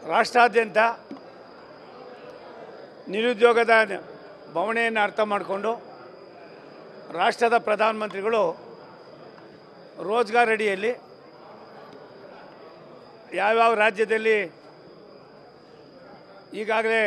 ರಾಷ್ಟ್ರಾದ್ಯಂತ ನಿರುದ್ಯೋಗದ ಬವಣೆಯನ್ನು ಅರ್ಥ ಮಾಡಿಕೊಂಡು ರಾಷ್ಟ್ರದ ಪ್ರಧಾನಮಂತ್ರಿಗಳು ರೋಜ್ಗಾರ್ ಅಡಿಯಲ್ಲಿ ಯಾವ್ಯಾವ ರಾಜ್ಯದಲ್ಲಿ ಈಗಾಗಲೇ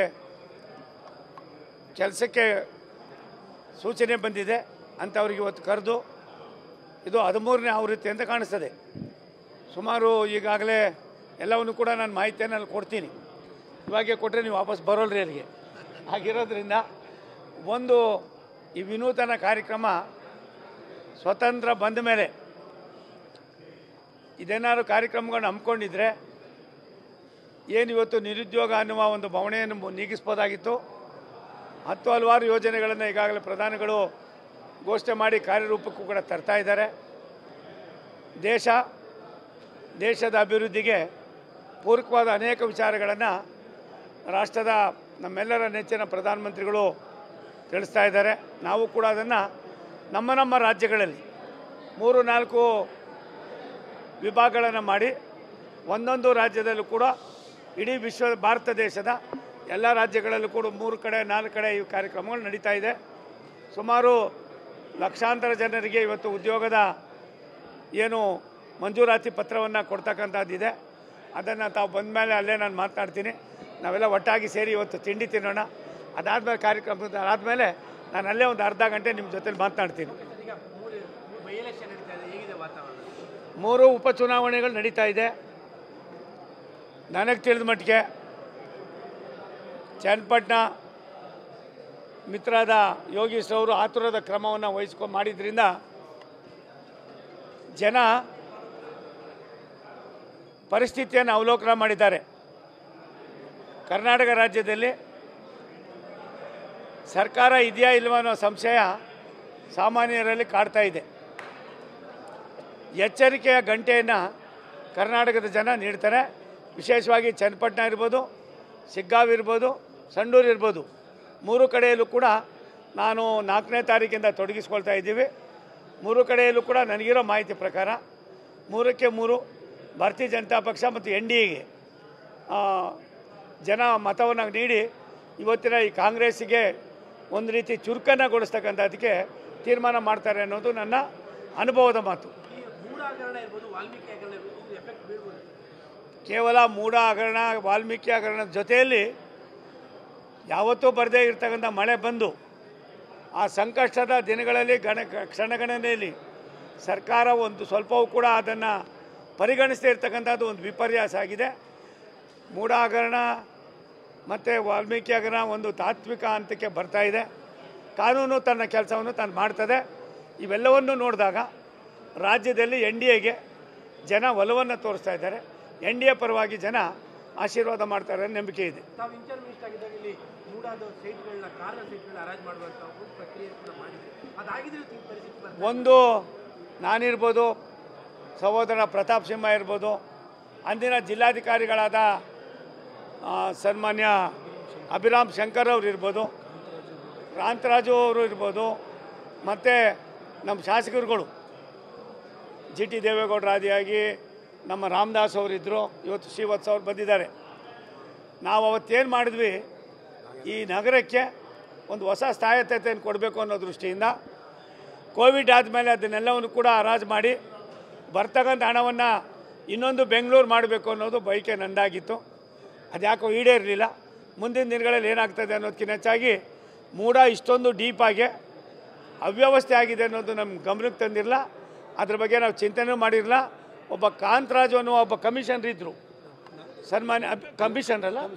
ಕೆಲಸಕ್ಕೆ ಸೂಚನೆ ಬಂದಿದೆ ಅಂಥವ್ರಿಗೆ ಇವತ್ತು ಕರೆದು ಇದು ಹದಿಮೂರನೇ ಆವೃತ್ತಿ ಅಂತ ಕಾಣಿಸ್ತದೆ ಸುಮಾರು ಈಗಾಗಲೇ ಎಲ್ಲವನ್ನು ಕೂಡ ನಾನು ಮಾಹಿತಿಯನ್ನು ಅಲ್ಲಿ ಕೊಡ್ತೀನಿ ಇವಾಗೆ ಕೊಟ್ಟರೆ ನೀವು ವಾಪಸ್ ಬರೋಲ್ರಿ ಅಲ್ಲಿಗೆ ಹಾಗಿರೋದ್ರಿಂದ ಒಂದು ಈ ವಿನೂತನ ಕಾರ್ಯಕ್ರಮ ಸ್ವತಂತ್ರ ಬಂದ ಮೇಲೆ ಇದೇನಾದ್ರು ಕಾರ್ಯಕ್ರಮಗಳನ್ನ ಹಮ್ಮಿಕೊಂಡಿದ್ರೆ ಏನು ಇವತ್ತು ನಿರುದ್ಯೋಗ ಅನ್ನುವ ಒಂದು ಬವಣೆಯನ್ನು ಮು- ನೀಗಿಸ್ಬೋದಾಗಿತ್ತು ಹತ್ತು ಹಲವಾರು ಯೋಜನೆಗಳನ್ನು ಈಗಾಗಲೇ ಪ್ರಧಾನಿಗಳು ಘೋಷಣೆ ಮಾಡಿ ಕಾರ್ಯರೂಪಕ್ಕೂ ಕೂಡ ತರ್ತಾ ಇದ್ದಾರೆ ದೇಶ ದೇಶದ ಅಭಿವೃದ್ಧಿಗೆ ಪೂರಕವಾದ ಅನೇಕ ವಿಚಾರಗಳನ್ನು ರಾಷ್ಟ್ರದ ನಮ್ಮೆಲ್ಲರ ನೆಚ್ಚಿನ ಪ್ರಧಾನಮಂತ್ರಿಗಳು ತಿಳಿಸ್ತಾ ಇದ್ದಾರೆ ನಾವು ಕೂಡ ಅದನ್ನು ನಮ್ಮ ನಮ್ಮ ರಾಜ್ಯಗಳಲ್ಲಿ ಮೂರು ನಾಲ್ಕು ವಿಭಾಗಗಳನ್ನು ಮಾಡಿ ಒಂದೊಂದು ರಾಜ್ಯದಲ್ಲೂ ಕೂಡ ಇಡೀ ವಿಶ್ವ ಭಾರತ ದೇಶದ ಎಲ್ಲ ರಾಜ್ಯಗಳಲ್ಲೂ ಕೂಡ ಮೂರು ಕಡೆ ನಾಲ್ಕು ಕಡೆ ಈ ಕಾರ್ಯಕ್ರಮಗಳು ನಡೀತಾ ಇದೆ ಸುಮಾರು ಲಕ್ಷಾಂತರ ಜನರಿಗೆ ಇವತ್ತು ಉದ್ಯೋಗದ ಏನು ಮಂಜೂರಾತಿ ಪತ್ರವನ್ನು ಕೊಡ್ತಕ್ಕಂಥದ್ದಿದೆ ಅದನ್ನು ತಾವು ಬಂದ ಮೇಲೆ ಅಲ್ಲೇ ನಾನು ಮಾತನಾಡ್ತೀನಿ ನಾವೆಲ್ಲ ಒಟ್ಟಾಗಿ ಸೇರಿ ಇವತ್ತು ತಿಂಡಿ ತಿನ್ನೋಣ ಅದಾದಮೇಲೆ ಕಾರ್ಯಕ್ರಮ ಅದಾದಮೇಲೆ ನಾನು ಅಲ್ಲೇ ಒಂದು ಅರ್ಧ ಗಂಟೆ ನಿಮ್ಮ ಜೊತೆಲಿ ಮಾತನಾಡ್ತೀನಿ ಈಗ ಮೂರು ಬೈ ಎಲೆಕ್ಷನ್ ನಡೀತಾ ಇದೆ ಹೇಗಿದೆ ವಾತಾವರಣ ಮೂರು ಉಪಚುನಾವಣೆಗಳು ನಡೀತಾ ಇದೆ ನನಗೆ ತಿಳಿದ ಮಟ್ಟಿಗೆ ಚನ್ನಪಟ್ಟಣ ಮಿತ್ರಾದ ಯೋಗೀಶ್ ಅವರು ಆತುರದ ಕ್ರಮವನ್ನು ವಹಿಸ್ಕೊಂಡು ಮಾಡಿದ್ರಿಂದ ಜನ ಪರಿಸ್ಥಿತಿಯನ್ನು ಅವಲೋಕನ ಮಾಡಿದ್ದಾರೆ ಕರ್ನಾಟಕ ರಾಜ್ಯದಲ್ಲಿ ಸರ್ಕಾರ ಇದೆಯಾ ಇಲ್ವಾ ಅನ್ನೋ ಸಂಶಯ ಸಾಮಾನ್ಯರಲ್ಲಿ ಕಾಡ್ತಾ ಇದೆ ಎಚ್ಚರಿಕೆಯ ಗಂಟೆಯನ್ನು ಕರ್ನಾಟಕದ ಜನ ನೀಡ್ತಾರೆ ವಿಶೇಷವಾಗಿ ಚನ್ನಪಟ್ಟಣ ಇರ್ಬೋದು ಸಿಗ್ಗಾವ್ ಇರ್ಬೋದು ಸಂಡೂರು ಇರ್ಬೋದು ಮೂರು ಕಡೆಯಲ್ಲೂ ಕೂಡ ನಾನು ನಾಲ್ಕನೇ ತಾರೀಕಿಂದ ತೊಡಗಿಸ್ಕೊಳ್ತಾ ಇದ್ದೀವಿ ಮೂರು ಕಡೆಯಲ್ಲೂ ಕೂಡ ನನಗಿರೋ ಮಾಹಿತಿ ಪ್ರಕಾರ ಮೂರಕ್ಕೆ ಮೂರು ಭಾರತೀಯ ಜನತಾ ಪಕ್ಷ ಮತ್ತು ಎನ್ ಡಿ ಎಗೆ ಜನ ಮತವನ್ನು ನೀಡಿ ಇವತ್ತಿನ ಈ ಕಾಂಗ್ರೆಸ್ಸಿಗೆ ಒಂದು ರೀತಿ ಚುರುಕನ್ನಗೊಳಿಸ್ತಕ್ಕಂಥದ್ದಕ್ಕೆ ತೀರ್ಮಾನ ಮಾಡ್ತಾರೆ ಅನ್ನೋದು ನನ್ನ ಅನುಭವದ ಮಾತು ಈ ಮೂಡ ಹಗರಣ ಇರ್ಬೋದು ವಾಲ್ಮೀಕಿ ಹಗರಣ ಇರ್ಬೋದು ಇದು ಎಫೆಕ್ಟ್ ಬೀಳ್ಬೋದು ಕೇವಲ ಮೂಢ ಹಗರಣ ವಾಲ್ಮೀಕಿ ಹಗರಣದ ಜೊತೆಯಲ್ಲಿ ಯಾವತ್ತೂ ಬರದೇ ಇರತಕ್ಕಂಥ ಮಳೆ ಬಂದು ಆ ಸಂಕಷ್ಟದ ದಿನಗಳಲ್ಲಿ ಗಣ ಕ್ಷಣಗಣನೆಯಲ್ಲಿ ಸರ್ಕಾರ ಒಂದು ಸ್ವಲ್ಪವೂ ಕೂಡ ಅದನ್ನು ಪರಿಗಣಿಸದೇ ಇರತಕ್ಕಂಥದ್ದು ಒಂದು ವಿಪರ್ಯಾಸ ಆಗಿದೆ ಮೂಢ ಹಗರಣ ಮತ್ತು ವಾಲ್ಮೀಕಿ ಹಗರಣ ಒಂದು ತಾತ್ವಿಕ ಹಂತಕ್ಕೆ ಬರ್ತಾ ಇದೆ ಕಾನೂನು ತನ್ನ ಕೆಲಸವನ್ನು ತಾನು ಮಾಡ್ತದೆ ಇವೆಲ್ಲವನ್ನು ನೋಡಿದಾಗ ರಾಜ್ಯದಲ್ಲಿ ಎನ್ ಡಿ ಎಗೆ ಜನ ಒಲವನ್ನು ತೋರಿಸ್ತಾ ಇದ್ದಾರೆ ಎನ್ ಡಿ ಎ ಪರವಾಗಿ ಜನ ಆಶೀರ್ವಾದ ಮಾಡ್ತಾರೆ ಅನ್ನೋ ನಂಬಿಕೆ ಇದೆ ತಾವು ಇಂಟರ್ ಮಿನಿಸ್ಟರ್ ಆಗಿದ್ದಾಗ ಇಲ್ಲಿ ಮೂಡಾದ ಸೈಟ್ಗಳನ್ನ ಕಾರ್ನ ಸೈಟ್ಗಳನ್ನ ಅರೇಂಜ್ ಮಾಡುವಂಥ ಒಂದು ಪ್ರಕ್ರಿಯೆ ಕೂಡ ಮಾಡಿದೆ ಅದಾಗಿದ್ರೆ ಇವತ್ತು ಈ ಪರಿಸ್ಥಿತಿ ಬರ್ತದೆ ಒಂದು ನಾನಿರ್ಬೋದು ಸಹೋದರ ಪ್ರತಾಪ್ ಸಿಂಹ ಇರ್ಬೋದು ಅಂದಿನ ಜಿಲ್ಲಾಧಿಕಾರಿಗಳಾದ ಆ, ಸನ್ಮಾನ್ಯ ಅಭಿರಾಮ್ ಶಂಕರ್ ಅವರು ಇರ್ಬೋದು ಕಾಂತರಾಜು ಅವರು ಇರ್ಬೋದು ಮತ್ತು ನಮ್ಮ ಶಾಸಕರುಗಳು ಜಿ ಟಿ ದೇವೇಗೌಡರ ಆದಿಯಾಗಿ ನಮ್ಮ ರಾಮದಾಸ್ ಅವರಿದ್ದರು ಇವತ್ತು ಶ್ರೀವತ್ಸ ಅವ್ರು ಬಂದಿದ್ದಾರೆ ನಾವು ಅವತ್ತೇನು ಮಾಡಿದ್ವಿ ಈ ನಗರಕ್ಕೆ ಒಂದು ಹೊಸ ಸ್ಥಾಯತ್ತತೆಯನ್ನು ಕೊಡಬೇಕು ಅನ್ನೋ ದೃಷ್ಟಿಯಿಂದ ಕೋವಿಡ್ ಆದಮೇಲೆ ಅದನ್ನೆಲ್ಲವನ್ನು ಕೂಡ ಹರಾಜು ಮಾಡಿ ಬರ್ತಕ್ಕಂಥ ಹಣವನ್ನು ಇನ್ನೊಂದು ಬೆಂಗಳೂರು ಮಾಡಬೇಕು ಅನ್ನೋದು ಬೈಕೆ ನಂದಾಗಿತ್ತು ಅದ್ಯಾಕೋ ಈಡೇರಲಿಲ್ಲ ಮುಂದಿನ ದಿನಗಳಲ್ಲಿ ಏನಾಗ್ತದೆ ಅನ್ನೋದಕ್ಕಿಂತ ಹೆಚ್ಚಾಗಿ ಮೂಡ ಇಷ್ಟೊಂದು ಡೀಪಾಗಿ ಅವ್ಯವಸ್ಥೆ ಆಗಿದೆ ಅನ್ನೋದು ನಮ್ಮ ಗಮನಕ್ಕೆ ತಂದಿರಲ್ಲ ಅದ್ರ ಬಗ್ಗೆ ನಾವು ಚಿಂತನೆ ಮಾಡಿರಲ್ಲ ಒಬ್ಬ ಕಾಂತರಾಜು ಅನ್ನುವ ಒಬ್ಬ ಕಮಿಷನರ್ ಇದ್ದರು ಸನ್ಮಾನ್ಯ ಅಬ್- ಕಮಿಷನರ್ ಅಲ್ಲ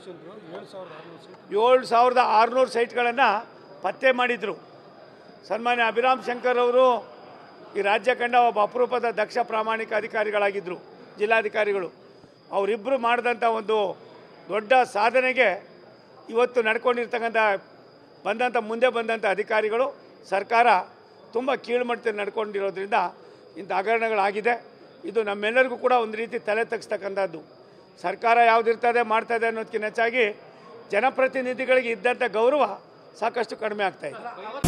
ಏಳು ಸಾವಿರದ ಆರುನೂರು ಸೈಟ್ಗಳನ್ನು ಪತ್ತೆ ಮಾಡಿದರು ಸನ್ಮಾನ್ಯ ಅಭಿರಾಮ್ ಶಂಕರ್ ಅವರು ಈ ರಾಜ್ಯ ಕಂಡ ಒಬ್ಬ ಅಪರೂಪದ ದಕ್ಷ ಪ್ರಾಮಾಣಿಕ ಅಧಿಕಾರಿಗಳಾಗಿದ್ದರು ಜಿಲ್ಲಾಧಿಕಾರಿಗಳು ಅವರಿಬ್ಬರು ಮಾಡಿದಂಥ ಒಂದು ದೊಡ್ಡ ಸಾಧನೆಗೆ ಇವತ್ತು ನಡ್ಕೊಂಡಿರ್ತಕ್ಕಂಥ ಬಂದಂಥ ಮುಂದೆ ಬಂದಂಥ ಅಧಿಕಾರಿಗಳು ಸರ್ಕಾರ ತುಂಬ ಕೀಳ್ಮಟ್ಟದಲ್ಲಿ ನಡ್ಕೊಂಡಿರೋದ್ರಿಂದ ಇಂಥ ಹಗರಣಗಳಾಗಿದೆ ಇದು ನಮ್ಮೆಲ್ಲರಿಗೂ ಕೂಡ ಒಂದು ರೀತಿ ತಲೆ ತಗ್ಸ್ತಕ್ಕಂಥದ್ದು ಸರ್ಕಾರ ಯಾವುದಿರ್ತದೆ ಮಾಡ್ತದೆ ಅನ್ನೋದಕ್ಕಿಂತ ಹೆಚ್ಚಾಗಿ ಜನಪ್ರತಿನಿಧಿಗಳಿಗೆ ಇದ್ದಂಥ ಗೌರವ ಸಾಕಷ್ಟು ಕಡಿಮೆ ಆಗ್ತಾ ಇದೆ ಅವತ್ತು